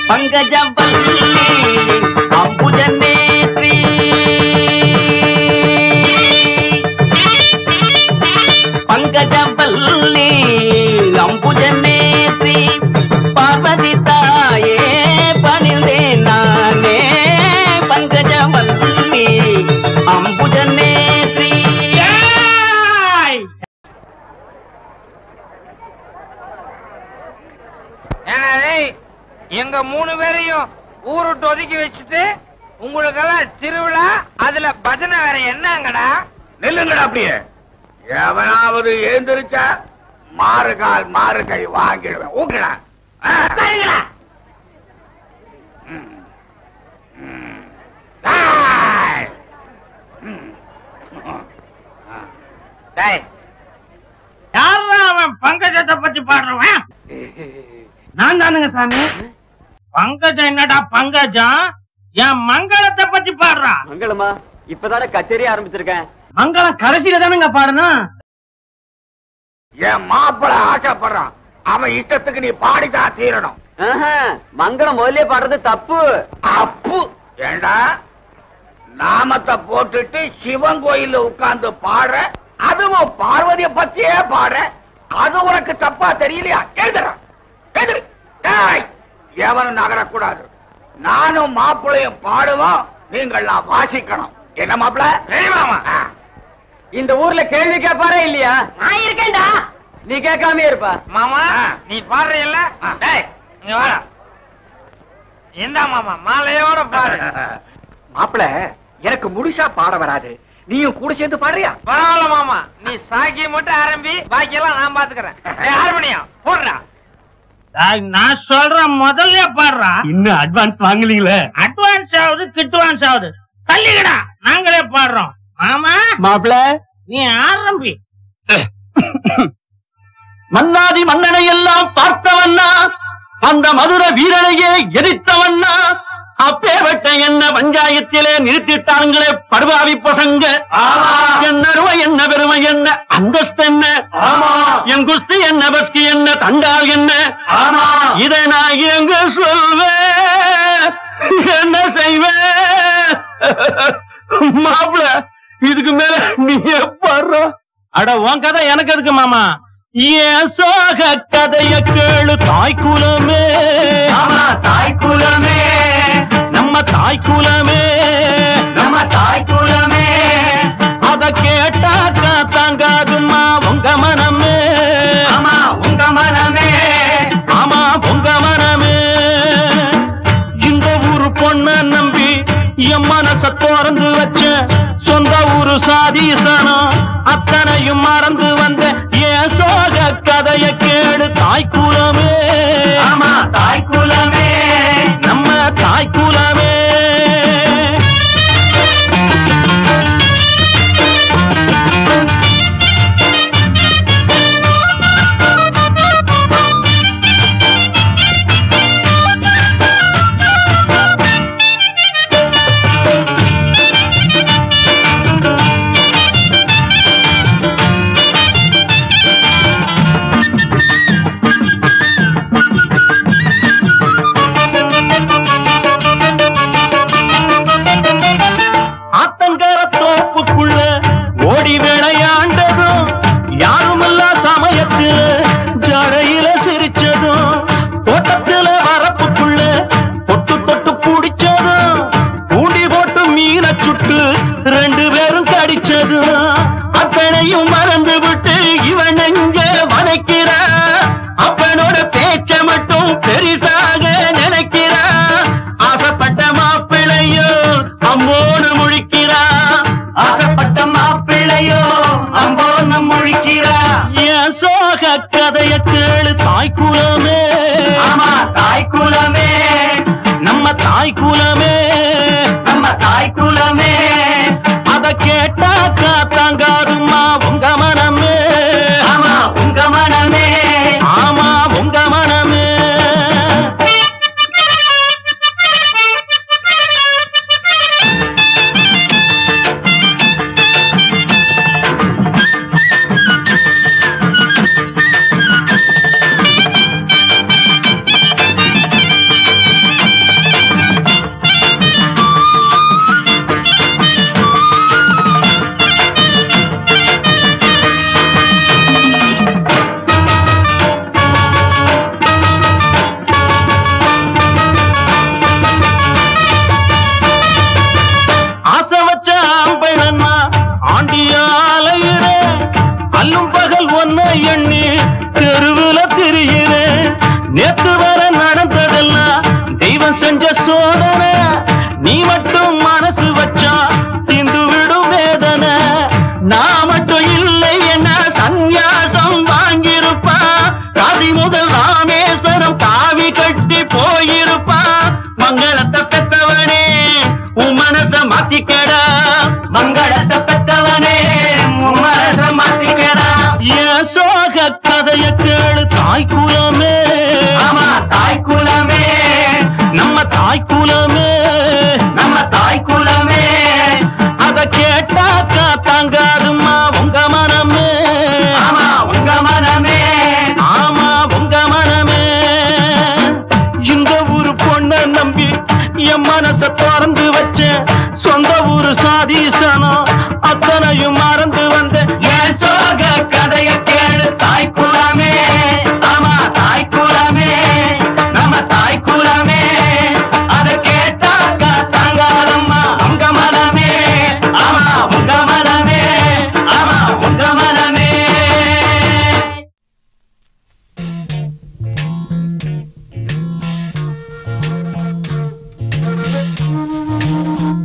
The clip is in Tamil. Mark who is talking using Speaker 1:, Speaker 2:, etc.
Speaker 1: பங்கஜவல்லி அம்புஜநேத்ரி பங்கஜவல்லி அம்புஜநேத்ரி பார்வதி தாயே பணிந்தேன் நானே பங்கஜவல்லி அம்புஜநேத்ரி
Speaker 2: ஏன்னா, டேய், எங்க மூணு பேரையும் ஊருட்டு ஒதுக்கி வச்சுட்டு உங்களுக்கெல்லாம் திருவிழா அதுல பஜனை வேற என்னங்கடா
Speaker 3: நில்லுங்கடா அப்படியே எவனாவது எழுந்திருச்சா மாறு கால் மாறு கை வாங்கிடுவேன் ஊக்கடா
Speaker 2: சரிங்களா டேய்
Speaker 4: யாரா அவன் பங்கஜத்தை பத்தி பாடுறவன் நான் தானுங்க சாமி பங்கஜம் என்னடா பங்கஜம் என் மங்களத்தை பத்தி பாடுறா
Speaker 5: மங்களமா இப்பதானே கச்சேரி ஆரம்பிச்சிருக்கேன்
Speaker 4: மங்களம் கடைசியில தானுங்க பாடணும்
Speaker 3: என் மாப்பிள ஆசைப்படுறான் அவன் இஷ்டத்துக்கு நீ பாடிதான் தீரணும்
Speaker 5: ஆஹா, மங்களம் முதல்ல பாடுறது தப்பு
Speaker 3: அப்பு ஏண்டா நாமத்தை போட்டுட்டு சிவன் கோயில்ல உட்கார்ந்து பாடுற அதுவும் பார்வதிய பத்தியே பாடுற அது உனக்கு தப்பா தெரியலையா எழுதுற எழுதுரு டேய், எவனும் நகரக்கூடாது நானும் மாப்பிளையும் பாடுவோம் நீங்கள்லாம் வாசிக்கணும் என்ன மாப்பிள தெரியுமாமா
Speaker 5: இந்த ஊர்ல கேள்வி கேட்பாரே இல்லையா
Speaker 2: நான் இருக்கேன்டா
Speaker 5: நீ கேட்காம இருப்பா
Speaker 2: மாமா
Speaker 3: ஆ.
Speaker 2: நீ பாடுறீல்ல
Speaker 3: ஆ.
Speaker 2: டேய் இங்க வாடா இந்தா மாமா மாலையோட பாடு
Speaker 3: மாப்பிள எனக்கு முழுசா பாட வராது நீயும் கூட சேர்ந்து பாடுறியா
Speaker 2: பரவாயில்ல மாமா நீ சாக்கி மட்டும் ஆரம்பி பாக்கி எல்லாம் நான் பாத்துக்கிறேன் ஏய், ஹார்மோனியம் போடுறா
Speaker 4: டேய், நான் சொல்றேன் முதல்ல பாடுறா
Speaker 1: இன்னும் அட்வான்ஸ் வாங்கலீங்களே
Speaker 4: அட்வான்ஸ் ஆகுது கிட்வான்ஸ் ஆகுது தள்ளிக்கடா நாங்களே பாடுறோம் மாமா
Speaker 1: மாப்பிள
Speaker 4: நீ ஆரம்பி
Speaker 1: மன்னாதி மன்னனை எல்லாம் பார்த்தவண்ணா அந்த மதுர வீரனையே எரித்தவண்ணா அப்பேவட்ட என்ன பஞ்சாயத்திலே நிறுத்திட்டாங்களே படுவாவி பசங்க என்ன அருமை என்ன பெருமை என்ன அந்தஸ்து என்ன என் குஸ்தி என்ன பஸ்கி என்ன தண்டால் என்ன இதை நான் எங்க சொல்வேன் என்ன செய்வேன் மாப்பிள இதுக்கு மேல நீ பாடுற அட உன் கதை எனக்கு எதுக்கு மாமா ஏன் சோக கதைய கேளு தாய் குலமே தாய் குலமே நம்ம தாய் குலமே நம்ம தாய் குலமே அத கேட்டாக்கா தாங்காதுமா உங்க மனமே ஆமா உங்க மனமே ஆமா உங்க மனமே இந்த ஊரு பொண்ண நம்பி என் மனச திறந்து வச்ச சொந்த ஊரு சாதீசனம் அத்தனையும் மறந்து வந்த என் சோக கதைய கேடு தாய் குலமே ஆமா தாய் குலமே நம்ம தாய் குலமே ஆத்தங்கர தோப்புக்குள்ள ஓடி விளையாண்டதும் யாருமில்ல சமயத்துல ஜடையில சிரிச்சதும் தோட்டத்துல வரப்புக்குள்ள தொட்டு தொட்டு குடிச்சதும் கூண்டி போட்டு மீனை சுட்டு ரெண்டு பேரும் கடிச்சதும் அத்தனையும் மறந்து விட்டு இவன் நெஞ்ச வதைக்கிறா அப்பனோட பேச்ச மட்டும் பெரிசாக நினைக்கிறா ஆசைப்பட்ட மாப்பிள்ளையோ அம்போடு முழிக்கிறா ஆசைப்பட்ட மாப்பிள்ளையோ அம்போன்னு முழிக்கிறா என் சோக கதைய கேளு தாய் குலமே ஆமா தாய் குலமே நம்ம தாய் குலமே நம்ம தாய் குலமே அத கேட்டாக்கா தாங்காதுமா உங்க மனமே ஆமா உங்க மனமே ஆமா உங்க மனமே மங்களத்தை பெத்தவனே உன் மனச மாத்திக்கடா மங்களத்தை பெத்தவனே உன் மனச மாத்திக்கடா என் சோக கதைய கேளு தாய் குலமே ஆமா தாய் குலமே நம்ம தாய் குலமே